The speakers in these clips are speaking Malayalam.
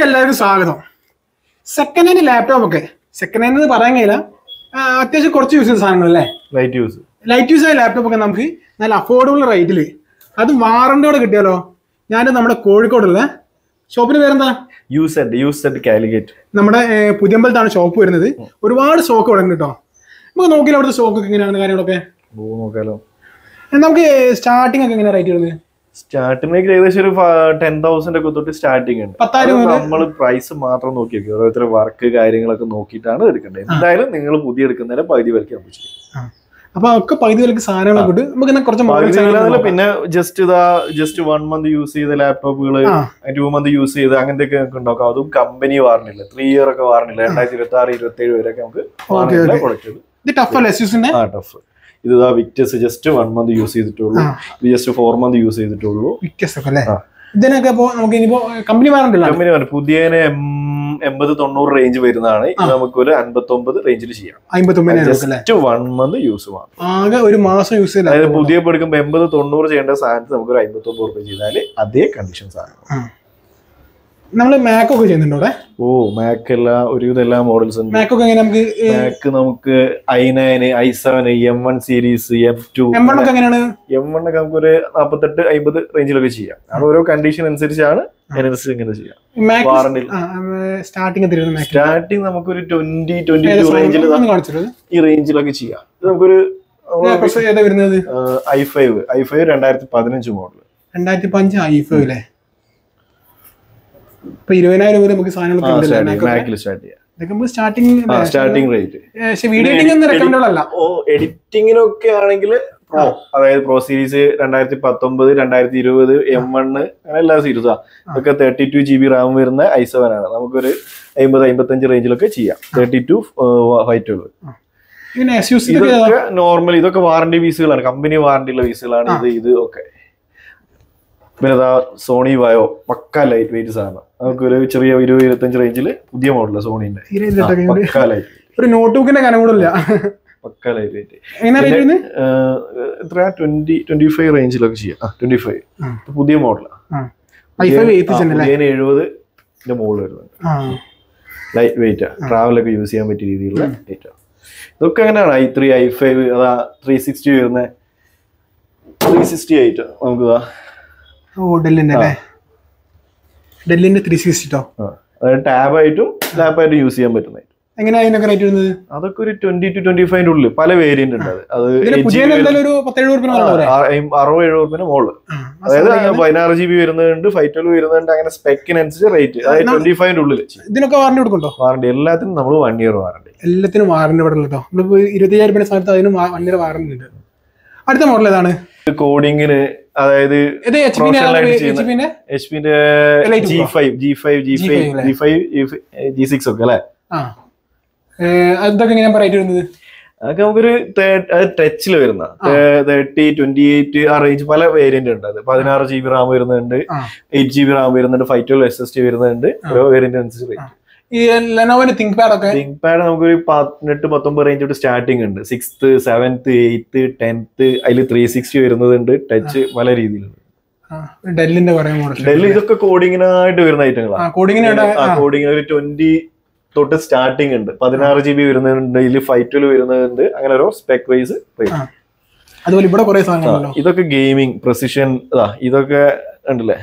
വീഡിയോയിലേക്ക് എല്ലാവർക്കും സ്വാഗതം സെക്കൻഡ് ഹാൻഡ് ലാപ്ടോപ്പ് ഒക്കെ സെക്കൻഡ് ഹാൻഡ് എന്ന് പറയാൻ കഴിയില്ല ആ, അത്യാവശ്യം കുറച്ച് യൂസ് ചെയ്ത സാധനങ്ങൾ അല്ലേ ലൈറ്റ് യൂസ് ലൈറ്റ് യൂസ് ആയ ലാപ്ടോപ്പ് ഒക്കെ നമുക്ക് നല്ല അഫോർഡബിൾ റേറ്റിൽ അത് വാറണ്ടിയോടെ കിട്ടിയാലോ ഞാൻ നമ്മുടെ കോഴിക്കോടുള്ള ഷോപ്പിന് പേരെന്താ യൂസ് സെറ്റ് യൂസ് സെറ്റ് കാലിഗേറ്റ് നമ്മുടെ ഏർ, പുതിയമ്പലത്താണ് ഷോപ്പ് വരുന്നത് ഒരുപാട് സ്റ്റോക്ക് ഇവിടെ ഉണ്ട് കേട്ടോ നമുക്ക് നോക്കിയാൽ അവിടുത്തെ സ്റ്റോക്ക് ഒക്കെ എങ്ങനെയാണ് കാര്യങ്ങളൊക്കെ ഓ നോക്കാലോ ഏ, നമുക്ക് സ്റ്റാർട്ടിംഗ് ഒക്കെ എങ്ങനെ റേറ്റ് വരുന്നത് സ്റ്റാർട്ടിംഗ് ഏകദേശം ഒരു ടെൻ തൗസൻഡ് ഒക്കെ തൊട്ട് സ്റ്റാർട്ടിംഗ് ഉണ്ട് പത്തായിരം മുതൽ നമ്മൾ പ്രൈസ് മാത്രം നോക്കി വെക്കും ഓരോരുത്തർ വർക്ക് കാര്യങ്ങളൊക്കെ നോക്കിയിട്ടാണ് എടുക്കേണ്ടത് എന്തായാലും നിങ്ങൾ പുതിയ എടുക്കുന്നതിന് പകുതി വിലക്ക് നമുക്ക് ചെയ്യും അപ്പൊ ഒക്കെ പകുതി വിലക്ക് സാധനങ്ങളൊക്കെ ഇട്ട് നമുക്ക് ഇന്ന് കുറച്ച് പകുതി models വില ഒക്കെ എന്നല്ല, നോക്കാം. പിന്നെ ജസ്റ്റ് ഇതാ ജസ്റ്റ് വൺ മന്ത് യൂസ് ചെയ്ത ലാപ്ടോപ്പുകൾ ആ ടു മന്ത് യൂസ് ചെയ്ത് അങ്ങനത്തെ ഒക്കെ നമുക്ക് ഉണ്ടാക്കാം അതും കമ്പനി വാറണില്ല ത്രീ ഇയർ ഒക്കെ വാറണില്ല രണ്ടായിരത്തി ഇരുപത്തി ആറ് ഇരുപത്തി ഏഴ് വരെയൊക്കെ നമുക്ക് വാറണില്ല പ്രൊഡക്റ്റുകൾ ഇത് ടഫ് അല്ലേ എസ്യൂസിന്റെ ആ ടഫ് ഇത് ഇതാ Victus just one month use ചെയ്തിട്ടുള്ളൂ ആ. ഇത് ജസ്റ്റ് ഫോർ മന്ത് യൂസ് ചെയ്തിട്ടുള്ളൂ വ്യത്യസ്തമൊക്കെ അല്ലേ ആ. ഇതിനൊക്കെ ഇപ്പോ നമുക്ക് ഇനിയിപ്പോ കമ്പനി വാറണ്ടല്ലോ കമ്പനി പറഞ്ഞു പുതിയതിന് എം- എൺപത് തൊണ്ണൂറ് റേഞ്ച് വരുന്നതാണ് ഇത് നമുക്ക് ഒരു അൻപത്തി ഒമ്പത് റേഞ്ചിൽ ചെയ്യാം അമ്പത്തി ഒമ്പതിനായിരം അല്ലേ ജസ്റ്റ് വൺ മന്ത് യൂസ് മാത്രം ആകെ ഒരു മാസം യൂസ് ചെയ്ത അതായത് പുതിയ ഇപ്പൊ എടുക്കുമ്പോൾ എൺപത് തൊണ്ണൂറ് ചെയ്യേണ്ട സാധനത്തിന് നമുക്ക് ഒരു അമ്പത്തി ഒമ്പത് റുപ്യ ചെയ്താൽ അതേ കണ്ടീഷൻസ് ആണ് നമ്മള് മാക് ഒക്കെ ചെയ്യുന്നുണ്ടോ അവിടെ ഓ മാക്ക് എല്ലാ ഒരുവിധം എല്ലാ മോഡൽസ് ഉണ്ട് മാക് ഒക്കെ എങ്ങനെ നമുക്ക് മാക്ക് നമുക്ക് I nine I seven M one series M two M one ഒക്കെ എങ്ങനെയാണ് എം വൺ ഒക്കെ നമുക്ക് ഒരു നാൽപ്പത്തെട്ട് അമ്പത് റേഞ്ചിലൊക്കെ ചെയ്യാം അത് ഓരോ കണ്ടീഷൻ അനുസരിച്ചാണ് അതിനനുസരിച്ച് ഇങ്ങനെ ചെയ്യാം മാക് വാറണ്ടിയിൽ സ്റ്റാർട്ടിങ് തരുന്നത് മാക് സ്റ്റാർട്ടിങ് നമുക്കൊരു ട്വന്റി ട്വന്റി ടു റേഞ്ചിൽ കാണിച്ചത് ഈ റേഞ്ചിലൊക്കെ ചെയ്യാം ഇത് നമുക്കൊരു ഏതാ വരുന്നത് ഐ ഫൈവ് ഐ ഫൈവ് രണ്ടായിരത്തി പതിനഞ്ച് മോഡൽ രണ്ടായിരത്തി പഞ്ച് ഐഫോ അല്ലേ ഇപ്പൊ ഇരുപതിനായിരം രൂപ നമുക്ക് സാധനങ്ങളൊക്കെ ഉണ്ടല്ലേ Mac ഒക്കെ? മാക്കിൽ സ്റ്റാർട്ട് ചെയ്യാം ഇതൊക്കെ നമുക്ക് സ്റ്റാർട്ടിങ് സ്റ്റാർട്ടിംഗ് റേറ്റ് പക്ഷെ വീഡിയോ എഡിറ്റിംഗ് ഒന്നും റെക്കമെൻഡബിൾ അല്ല ഓ എഡിറ്റിങ്ങിനൊക്കെ ആണെങ്കിൽ പ്രോ അതായത് പ്രോ സീരീസ് രണ്ടായിരത്തി പത്തൊമ്പത് രണ്ടായിരത്തി ഇരുപത് എം വണ് അങ്ങനെ എല്ലാ സീരീസാ ഇതൊക്കെ thirty two G B RAM വരുന്ന ഐ സെവൻ ആണ് നമുക്കൊരു അമ്പത് അമ്പത്തഞ്ച് റേഞ്ചിലൊക്കെ ചെയ്യാം തേർട്ടി ടു ഫൈവ് ട്വൽവ് പിന്നെ എസ് യൂസ് ഇതൊക്കെ നോർമൽ ഇതൊക്കെ വാറണ്ടി പീസുകളാണ് കമ്പനി വാറണ്ടി ഉള്ള പീസുകളാണ് ഇത് ഇത് ഒക്കെ പിന്നെ ഇതാ സോണി വയോ പക്ക ലൈറ്റ് വെയിറ്റ് സാധനം നമുക്കൊരു ചെറിയ ഇരുപത് ഇരുപത്തഞ്ച് റേഞ്ചിൽ പുതിയ മോഡൽ സോണിന്റെ തീരെ ഇല്ലട്ടോ. പക്ക ലൈറ്റ് ഒരു നോട്ട് ബുക്കിന്റെ കനം കൂടെ ഇല്ല പക്ക ലൈറ്റ് വെയിറ്റ് എങ്ങനെ റേറ്റ് വരുന്നത് എത്ര ട്വന്റി ട്വന്റി ഫൈവ് റേഞ്ചിലൊക്കെ ചെയ്യാം ആ ട്വന്റി ഫൈവ് ആ. പുതിയ മോഡലാണ് ഐഫോ എയ്ത്ത് അല്ലേ എഴുപത് മുകളിൽ വരുന്നുണ്ട് ആ ലൈറ്റ് വെയിറ്റ് ട്രാവലൊക്കെ യൂസ് ചെയ്യാൻ പറ്റിയ രീതിയിലുള്ള വെയിറ്റ് ഇതൊക്കെ അങ്ങനെയാണ് ഐ ത്രീ ഐ ഫൈവ് അതാ ത്രീ സിക്സ്റ്റി വരുന്ന ത്രീ സിക്സ്റ്റി എയ്റ്റ് നമുക്ക് ഇതാ ഓ ഡെല്ലിന്റെ അല്ലേ ഡെല്ലിന്റെ ത്രീ സിക്സ്റ്റിട്ടോ ആ. അതായത് ടാബായിട്ടും ലാപ്പായിട്ടും യൂസ് ചെയ്യാൻ പറ്റുന്നത് എങ്ങനെയാ അതിനൊക്കെ റേറ്റ് വരുന്നത് അതൊക്കെ ഒരു ട്വന്റി ടു ട്വന്റി ഫൈവിന്റെ ഉള്ളിൽ പല വേരിയന്റ് ഉണ്ട് അത് അത് ഇതിന് എയ്റ്റ് പുതിയ GB എന്തായാലും ഒരു പത്തേഴ് രൂപ ആ, അറുപത് എഴുപത് റുപ്യന്റെ മുകളിൽ അതായത് പതിനാറ് ജി ബി വരുന്നുണ്ട് ഫൈവ് ട്വൽവ് വരുന്നുണ്ട് അങ്ങനെ സ്പെക്കിനനുസരിച്ച് റേറ്റ് അതായത് ട്വന്റി ഫൈവിന്റെ ഉള്ളിൽ ഇതിനൊക്കെ വാറണ്ടി കൊടുക്കണ്ടോ വാറണ്ടി എല്ലാത്തിനും നമ്മൾ വൺ ഇയർ വാറണ്ടി എല്ലാത്തിനും വാറണ്ടി ഇവിടെ കേട്ടോ നമ്മളിപ്പോ ഇരുപത്തിയ്യായിരം രൂപ സ്ഥാനത്ത് അതിന് വൺ ഇയർ വാറണ്ടി ഉണ്ട് അടുത്ത മോഡൽ ഏതാണ് കോഡിങ്ങിന് അതായത് ഇത് എച്ച് Professional ആയിട്ട് പി ചെയ്യുന്ന- എച്ച് പിന്നെ എച്ച് പിന്റെ Elite G Pro. Five G five G G5 five അല്ലേ? ജി ഫൈവ് ജി സിക്സ് ഒക്കെ അല്ലെ ആ ഏ, അതൊക്കെ എങ്ങനെയാ റേറ്റ് വരുന്നത് അതൊക്കെ നമുക്കൊരു ടച്ചിൽ വരുന്ന തേർട്ടി ട്വന്റി എയ്റ്റ് ആ റേഞ്ച് പല വേരിയന്റ് ഉണ്ട് അത് പതിനാറ് ജി ബി റാം വരുന്നുണ്ട് ആ. എയ്റ്റ് ജി ബി റാം വരുന്നുണ്ട് five twelve S S D വരുന്നുണ്ട് ഓരോ വേരിയന്റ് അനുസരിച്ച് ഈ ലെനോവിന്റെ തിങ്ക് പാഡ് ഒക്കെ തിങ്ക് പാഡ് നമുക്കൊരു പതിനെട്ട് പത്തൊമ്പത് റേഞ്ച് തൊട്ട് സ്റ്റാർട്ടിംഗ് ഉണ്ട് സിക്സ്ത് സെവൻത്ത് എയ്ത്ത് ടെൻത്ത് അതിൽ ത്രീ സിക്സ്റ്റി വരുന്നതുണ്ട് ടച്ച് പല രീതിയിലുണ്ട് ഡെല്ലിന്റെ കുറെ മോഡൽ ഡെല്ലി ഇതൊക്കെ കോഡിങ്ങിനായിട്ട് വരുന്ന ആ ഐറ്റങ്ങളാണ് കോഡിങ്ങിന് കോഡിങ് ഒരു ട്വന്റി തൊട്ട് സ്റ്റാർട്ടിംഗ് ഉണ്ട് പതിനാറ് ജി ബി വരുന്നുണ്ട് ഇതിൽ ഫൈവ് ട്വൽവ് വരുന്നുണ്ട് അങ്ങനെ ഓരോ സ്പെക് വൈസ് അതുപോലെ ഇവിടെ കുറെ സാധനങ്ങളുണ്ടല്ലോ ഇതൊക്കെ ഗെയിമിംഗ് പ്രസിഷൻ ഇതൊക്കെ ഉണ്ടല്ലേ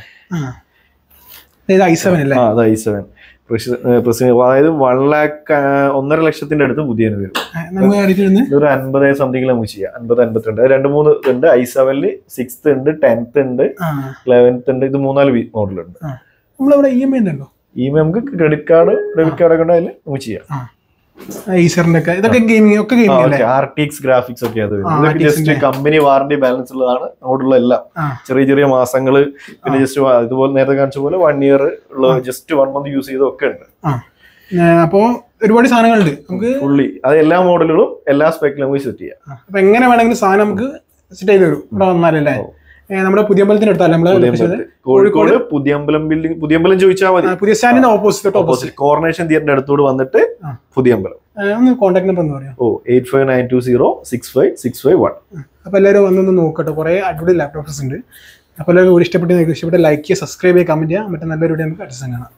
ഇത് ഐ സെവൻ അല്ലേ ആ അത് ഐ സെവൻ അതായത് വൺ ലാക്ക് ഒന്നര ലക്ഷത്തിന്റെ അടുത്ത് പുതിയ വരും ആ, നമുക്ക് റേറ്റ് വരുന്നത് ഇതൊരു അൻപത് സംതിങ്ങിൽ നമുക്ക് ചെയ്യാം അൻപത് അൻപത്തിരണ്ട് അത് രണ്ട് മൂന്ന് ഉണ്ട് ഐ സെവനില് സിക്സ്ത് ഉണ്ട് ടെൻത്ത് ഉണ്ട് ആ ലെവൻത്ത് ഉണ്ട് ഇത് മൂന്നാല് മോഡലുണ്ട് നമ്മളിവിടെ ഇ എം ഐ ഉണ്ടല്ലോ ഈ നമുക്ക് ക്രെഡിറ്റ് കാർഡ് ഡെബിറ്റ് കാർഡ് ഒക്കെ ഉണ്ടായാലും നമുക്ക് ചെയ്യാം ഐസറിന്റെ ഒക്കെ ഇതൊക്കെ ഗെയിമിംഗ് ഒക്കെ ഗെയിമിംഗ് അല്ലേ ആർ ടി എക്സ് ഗ്രാഫിക്സ് ഒക്കെ അത് ആ, ഇതൊക്കെ RTX ജസ്റ്റ് ന്റെ. കമ്പനി വാറണ്ടി ബാലൻസ് ഉള്ളതാണ് അങ്ങോട്ടുള്ള എല്ലാം ആ ചെറിയ ചെറിയ മാസങ്ങള് പിന്നെ ജസ്റ്റ് ഇതുപോലെ നേരത്തെ കാണിച്ച പോലെ വൺ ഇയർ ഉള്ള ജസ്റ്റ് വൺ മന്ത് യൂസ് ചെയ്തൊക്കെ ഉണ്ട് ആ ഏ, അപ്പോ ഒരുപാട് സാധനങ്ങളുണ്ട് നമുക്ക് ഫുള്ളി അത് എല്ലാ മോഡലുകളും എല്ലാ സ്പെക്കിലും നമുക്ക് സെറ്റ് ചെയ്യാം അപ്പൊ എങ്ങനെ വേണമെങ്കിലും സാധനം നമുക്ക് സെറ്റ് ചെയ്ത് തരും ഇവിടെ വന്നാലല്ലേ ഓ. ഏ, നമ്മുടെ പുതിയ അമ്പലത്തിന് അടുത്തല്ലേ നമ്മള് പുതിയമ്പലത്ത്. കോഴിക്കോട് പുതിയമ്പലം ബിൽഡിംഗ് പുതിയമ്പലം ചോദിച്ചാൽ മതി ആ, പുതിയ സ്റ്റാൻഡിന്റെ ഓപ്പോസിറ്റ് ഓപ്പോസിറ്റ് ഓപ്പോസിറ്റ് കോർണേഷൻ തിയേറ്ററിന്റെ അടുത്തോട് വന്നിട്ട് ആ. പുതിയമ്പലം ഒന്ന് കോൺടാക്ട് നമ്പർ എന്ന് പറയാം O eight five nine two zero six five six five one അപ്പൊ എല്ലാവരും വന്നൊന്ന് നോക്കട്ടെ കുറെ അടിപൊളി ലാപ്ടോപ്സ് ഉണ്ട് അപ്പൊ എല്ലാവരും വീഡിയോ ഇഷ്ടപ്പെട്ട് ഇഷ്ടപ്പെട്ട ലൈക്ക് ചെയ്യുക സബ്സ്ക്രൈബ് ചെയ്യുക കമന്റ് ചെയ്യുക മറ്റേ നല്ലൊരു വീഡിയോ നമുക്ക് അടുത്ത ദിവസം കാണാം